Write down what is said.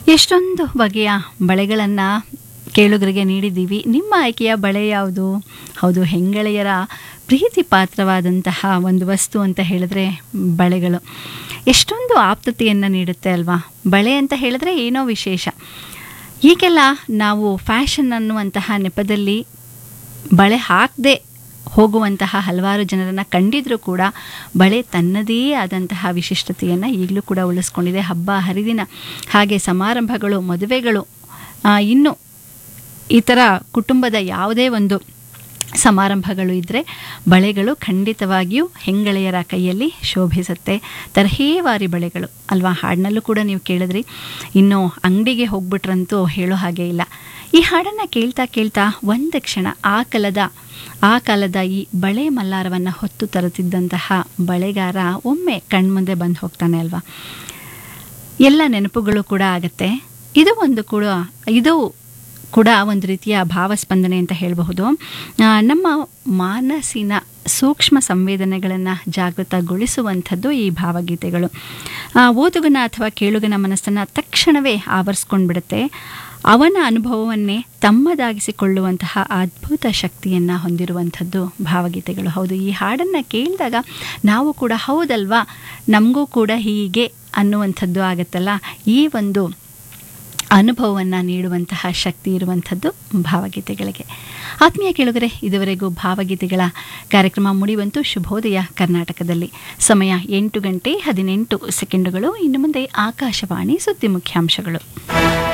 ಎಷ್ಟೊಂದು ಬಗೆಯ ಬಳೆಗಳನ್ನು ಕೇಳುಗರಿಗೆ ನೀಡಿದ್ದೀವಿ ನಿಮ್ಮ ಆಯ್ಕೆಯ ಬಳೆ ಯಾವುದು ಹೌದು ಹೆಂಗಳೆಯರ ಪ್ರೀತಿ ಪಾತ್ರವಾದಂತಹ ಒಂದು ವಸ್ತು ಅಂತ ಹೇಳಿದ್ರೆ ಬಳೆಗಳು ಎಷ್ಟೊಂದು ಆಪ್ತತೆಯನ್ನು ನೀಡುತ್ತೆ ಅಲ್ವಾ ಬಳೆ ಅಂತ ಹೇಳಿದ್ರೆ ಏನೋ ವಿಶೇಷ ಈಗೆಲ್ಲ ನಾವು ಫ್ಯಾಷನ್ ಅನ್ನುವಂತಹ ನೆಪದಲ್ಲಿ ಬಳೆ ಹಾಕದೆ ಹೋಗುವಂತಹ ಹಲವಾರು ಜನರನ್ನು ಕಂಡಿದ್ರೂ ಕೂಡ ಬಳೆ ತನ್ನದೇ ಆದಂತಹ ವಿಶಿಷ್ಟತೆಯನ್ನು ಈಗಲೂ ಕೂಡ ಉಳಿಸ್ಕೊಂಡಿದೆ ಹಬ್ಬ ಹರಿದಿನ ಹಾಗೆ ಸಮಾರಂಭಗಳು ಮದುವೆಗಳು ಆ, ಇನ್ನು ಈ ಥರ ಕುಟುಂಬದ ಯಾವುದೇ ಒಂದು ಸಮಾರಂಭಗಳು ಇದ್ದರೆ ಬಳೆಗಳು ಖಂಡಿತವಾಗಿಯೂ ಹೆಂಗಳೆಯರ ಕೈಯಲ್ಲಿ ಶೋಭಿಸುತ್ತೆ ತರಹೇವಾರಿ ಬಳೆಗಳು ಅಲ್ವಾ ಹಾಡಿನಲ್ಲೂ ಕೂಡ ನೀವು ಕೇಳಿದ್ರಿ ಇನ್ನು ಅಂಗಡಿಗೆ ಹೋಗ್ಬಿಟ್ರಂತೂ ಹೇಳೋ ಹಾಗೆ ಇಲ್ಲ ಈ ಹಾಡನ್ನು ಕೇಳ್ತಾ ಕೇಳ್ತಾ ಒಂದು ಕ್ಷಣ ಆ ಕಾಲದ ಆ ಕಾಲದ ಈ ಬಳೆ ಮಲ್ಲಾರವನ್ನು ಹೊತ್ತು ತರುತ್ತಿದ್ದಂತಹ ಬಳೆಗಾರ ಒಮ್ಮೆ ಕಣ್ಮುಂದೆ ಬಂದು ಹೋಗ್ತಾನೆ ಅಲ್ವಾ ಎಲ್ಲ ನೆನಪುಗಳು ಕೂಡ ಆಗತ್ತೆ ಇದು ಒಂದು ಕೂಡ ಇದು ಕೂಡ ಒಂದು ರೀತಿಯ ಭಾವಸ್ಪಂದನೆ ಅಂತ ಹೇಳಬಹುದು ಆ, ನಮ್ಮ ಮಾನಸಿನ ಸೂಕ್ಷ್ಮ ಸಂವೇದನೆಗಳನ್ನು ಜಾಗೃತಗೊಳಿಸುವಂಥದ್ದು ಈ ಭಾವಗೀತೆಗಳು ಆ, ಓದುಗನ ಅಥವಾ ಕೇಳುಗನ ಮನಸ್ಸನ್ನು ತಕ್ಷಣವೇ ಆವರಿಸ್ಕೊಂಡ್ಬಿಡುತ್ತೆ ಅವನ ಅನುಭವವನ್ನೇ ತಮ್ಮದಾಗಿಸಿಕೊಳ್ಳುವಂತಹ ಅದ್ಭುತ ಶಕ್ತಿಯನ್ನು ಹೊಂದಿರುವಂಥದ್ದು ಭಾವಗೀತೆಗಳು ಹೌದು ಈ ಹಾಡನ್ನು ಕೇಳಿದಾಗ ನಾವು ಕೂಡ ಹೌದಲ್ವಾ ನಮಗೂ ಕೂಡ ಹೀಗೆ ಅನ್ನುವಂಥದ್ದು ಆಗುತ್ತಲ್ಲ ಈ ಒಂದು ಅನುಭವವನ್ನು ನೀಡುವಂತಹ ಶಕ್ತಿ ಇರುವಂಥದ್ದು ಭಾವಗೀತೆಗಳಿಗೆ ಆತ್ಮೀಯ ಕೇಳುಗರೆ ಇದುವರೆಗೂ ಭಾವಗೀತೆಗಳ ಕಾರ್ಯಕ್ರಮ ಮುಡಿಯುವಂತೂ ಶುಭೋದಯ ಕರ್ನಾಟಕದಲ್ಲಿ ಸಮಯ ಎಂಟು ಗಂಟೆ ಹದಿನೆಂಟು ಸೆಕೆಂಡುಗಳು ಇನ್ನು ಮುಂದೆ ಆಕಾಶವಾಣಿ ಸುದ್ದಿ ಮುಖ್ಯಾಂಶಗಳು